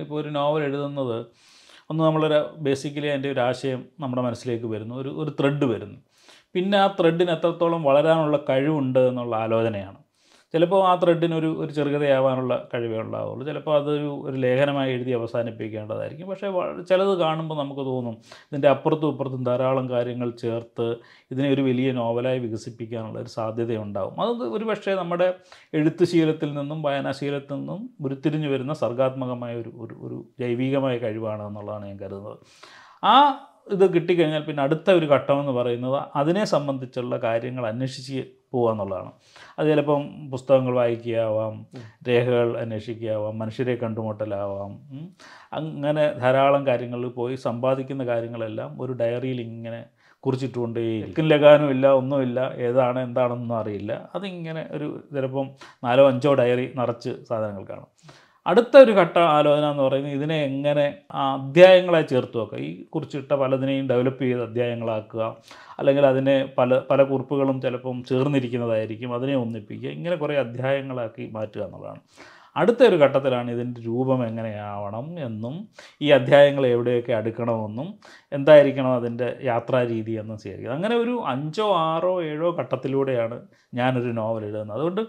ഇപ്പോൾ ഒരു നോവൽ എഴുതുന്നത് ഒന്ന് നമ്മളൊരു ബേസിക്കലി അതിൻ്റെ ഒരു ആശയം നമ്മുടെ മനസ്സിലേക്ക് വരുന്നു ഒരു ഒരു ത്രെഡ് വരുന്നു പിന്നെ ആ ത്രെഡിന് എത്രത്തോളം വളരാനുള്ള കഴിവുണ്ട് എന്നുള്ള ആലോചനയാണ് ചിലപ്പോൾ ആ ത്രെഡിന് ഒരു ഒരു ചെറുകഥയാവാനുള്ള കഴിവേ ഉണ്ടാവുള്ളൂ ചിലപ്പോൾ അതൊരു ഒരു ലേഖനമായി എഴുതി അവസാനിപ്പിക്കേണ്ടതായിരിക്കും പക്ഷേ വ- ചിലത് കാണുമ്പോൾ നമുക്ക് തോന്നും ഇതിൻ്റെ അപ്പുറത്തും ഇപ്പുറത്തും ധാരാളം കാര്യങ്ങൾ ചേർത്ത് ഇതിനെ ഒരു വലിയ നോവലായി വികസിപ്പിക്കാനുള്ള ഒരു സാധ്യതയുണ്ടാവും അത് ഒരു പക്ഷേ നമ്മുടെ എഴുത്ത് ശീലത്തിൽ നിന്നും വായനാശീലത്തിൽ നിന്നും ഉരുത്തിരിഞ്ഞു വരുന്ന സർഗാത്മകമായ ഒരു ഒരു ഒരു ജൈവികമായ കഴിവാണ് എന്നുള്ളതാണ് ഞാൻ കരുതുന്നത് ആ ഇത് കിട്ടിക്കഴിഞ്ഞാൽ പിന്നെ അടുത്ത ഒരു ഘട്ടമെന്ന് പറയുന്നത് അതിനെ സംബന്ധിച്ചുള്ള കാര്യങ്ങൾ അന്വേഷിച്ച് പോകുക എന്നുള്ളതാണ് അത് ചിലപ്പം പുസ്തകങ്ങൾ വായിക്കുകയാവാം രേഖകൾ അന്വേഷിക്കുകയാവാം മനുഷ്യരെ കണ്ടുമുട്ടലാവാം ഉം. അങ്ങനെ ധാരാളം കാര്യങ്ങളിൽ പോയി സമ്പാദിക്കുന്ന കാര്യങ്ങളെല്ലാം ഒരു ഡയറിയിൽ ഇങ്ങനെ കുറിച്ചിട്ടുകൊണ്ടേ ലക്കും ലഗാനും ഇല്ല ഒന്നുമില്ല ഏതാണ് എന്താണെന്നൊന്നും അറിയില്ല അതിങ്ങനെ ഒരു ചിലപ്പം നാലോ അഞ്ചോ ഡയറി നിറച്ച് സാധനങ്ങൾ കാണും അടുത്ത ഒരു ഘട്ട ആലോചന എന്ന് പറയുന്നത് ഇതിനെ എങ്ങനെ ആ അധ്യായങ്ങളായി ചേർത്ത് വെക്കുക ഈ കുറിച്ചിട്ട പലതിനെയും ഡെവലപ്പ് ചെയ്ത് അധ്യായങ്ങളാക്കുക അല്ലെങ്കിൽ അതിനെ പല പല കുറിപ്പുകളും ചിലപ്പം ചേർന്നിരിക്കുന്നതായിരിക്കും അതിനെ ഒന്നിപ്പിക്കുക ഇങ്ങനെ കുറേ അധ്യായങ്ങളാക്കി മാറ്റുക എന്നുള്ളതാണ് അടുത്ത ഒരു ഘട്ടത്തിലാണ് ഇതിൻ്റെ രൂപം എങ്ങനെയാവണം എന്നും ഈ അധ്യായങ്ങൾ എവിടെയൊക്കെ അടുക്കണമെന്നും എന്തായിരിക്കണം അതിൻ്റെ യാത്രാരീതി എന്നും സ്വീകരിക്കുന്നത് അങ്ങനെ ഒരു അഞ്ചോ ആറോ ഏഴോ ഘട്ടത്തിലൂടെയാണ് ഞാനൊരു നോവൽ എഴുതുന്നത് അതുകൊണ്ട്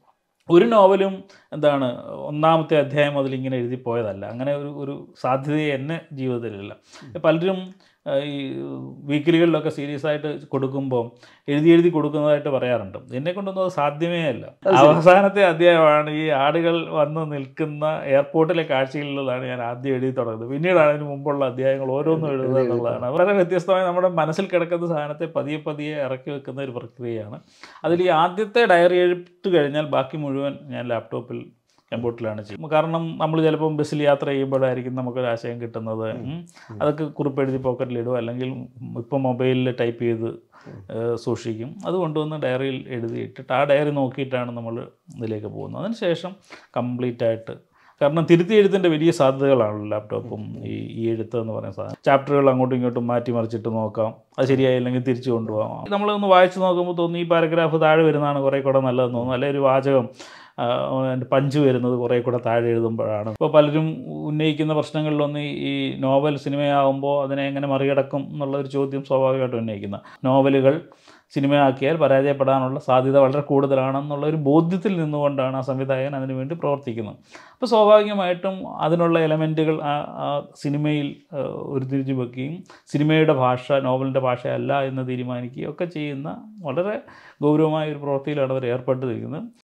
ഒരു നോവലും എന്താണ് ഒന്നാമത്തെ അധ്യായം മുതൽ ഇങ്ങനെ എഴുതി പോയതല്ല അങ്ങനെ ഒരു ഒരു സാധ്യത എന്നെ ജീവിതത്തിലില്ല പലരും ആ, ഈ വീക്കിലികളിലൊക്കെ സീരിയസ് ആയിട്ട് കൊടുക്കുമ്പോൾ എഴുതി എഴുതി കൊടുക്കുന്നതായിട്ട് പറയാറുണ്ട് എന്നെ കൊണ്ടൊന്നും അത് സാധ്യമേ അല്ല അവസാനത്തെ അധ്യായമാണ് ഈ ആടുകൾ വന്ന് നിൽക്കുന്ന എയർപോർട്ടിലെ കാഴ്ചകളിലാണ് ഞാൻ ആദ്യം എഴുതി തുടങ്ങുന്നത് പിന്നീടാണ് അതിന് മുമ്പുള്ള അധ്യായങ്ങൾ ഓരോന്നും എഴുതുക എന്നുള്ളതാണ് വളരെ വ്യത്യസ്തമായി നമ്മുടെ മനസ്സിൽ കിടക്കുന്ന സാധനത്തെ പതിയെ പതിയെ ഇറക്കി വെക്കുന്ന ഒരു പ്രക്രിയയാണ് അതിൽ ഈ ആദ്യത്തെ ഡയറി എഴുത്ത് കഴിഞ്ഞാൽ ബാക്കി മുഴുവൻ ഞാൻ ലാപ്ടോപ്പിൽ കമ്പ്യൂട്ടറിലാണ് ചെയ്യും കാരണം നമ്മൾ ചിലപ്പം ബസ്സിൽ യാത്ര ചെയ്യുമ്പോഴായിരിക്കും നമുക്കൊരു ആശയം കിട്ടുന്നത് ഉം. അതൊക്കെ കുറിപ്പ് എഴുതി പോക്കറ്റിലിടും അല്ലെങ്കിൽ ഇപ്പം മൊബൈലിൽ ടൈപ്പ് ചെയ്ത് ഏഹ്, സൂക്ഷിക്കും അത് കൊണ്ടുവന്ന് ഡയറിയിൽ എഴുതിയിട്ടിട്ട് ആ ഡയറി നോക്കിയിട്ടാണ് നമ്മൾ ഇതിലേക്ക് പോകുന്നത് അതിനുശേഷം കംപ്ലീറ്റ് ആയിട്ട് കാരണം തിരുത്തി എഴുത്തിൻ്റെ വലിയ സാധ്യതകളാണല്ലോ ലാപ്ടോപ്പും ഈ ഈ എഴുത്ത് എന്ന് പറയുന്ന സാധനം ചാപ്റ്ററുകൾ അങ്ങോട്ടും ഇങ്ങോട്ടും മാറ്റി മറിച്ചിട്ട് നോക്കാം അത് ശരിയായില്ലെങ്കിൽ തിരിച്ചു കൊണ്ടുപോകാം നമ്മളൊന്ന് വായിച്ച് നോക്കുമ്പോൾ തോന്നി ഈ പാരഗ്രാഫ് താഴെ വരുന്നതാണ് കുറേ കൂടെ നല്ലതെന്ന് തോന്നുന്നു അല്ലെങ്കിൽ ഒരു വാചകം ആ, അതിൻ്റെ പഞ്ച് വരുന്നത് കുറേ കൂടെ താഴെ എഴുതുമ്പോഴാണ് ഇപ്പോൾ പലരും ഉന്നയിക്കുന്ന പ്രശ്നങ്ങളിലൊന്ന് ഈ- ഈ നോവൽ സിനിമയാകുമ്പോൾ അതിനെ എങ്ങനെ മറികടക്കും എന്നുള്ള ഒരു ചോദ്യം സ്വാഭാവികമായിട്ടും ഉന്നയിക്കുന്ന നോവലുകൾ സിനിമയാക്കിയാൽ പരാജയപ്പെടാനുള്ള സാധ്യത വളരെ കൂടുതലാണെന്നുള്ള ഒരു ബോധ്യത്തിൽ നിന്നുകൊണ്ടാണ് ആ സംവിധായകൻ അതിനു വേണ്ടി പ്രവർത്തിക്കുന്നത് അപ്പോൾ സ്വാഭാവികമായിട്ടും അതിനുള്ള എലമെൻറ്റുകൾ ആ ആ സിനിമയിൽ ആ, ഉരുത്തിരിഞ്ഞു വെക്കുകയും സിനിമയുടെ ഭാഷ നോവലിൻ്റെ ഭാഷയല്ല എന്ന് തീരുമാനിക്കുകയും ഒക്കെ ചെയ്യുന്ന വളരെ ഗൗരവമായ ഒരു പ്രവൃത്തിയിലാണ് അവർ ഏർപ്പെട്ടിരിക്കുന്നത്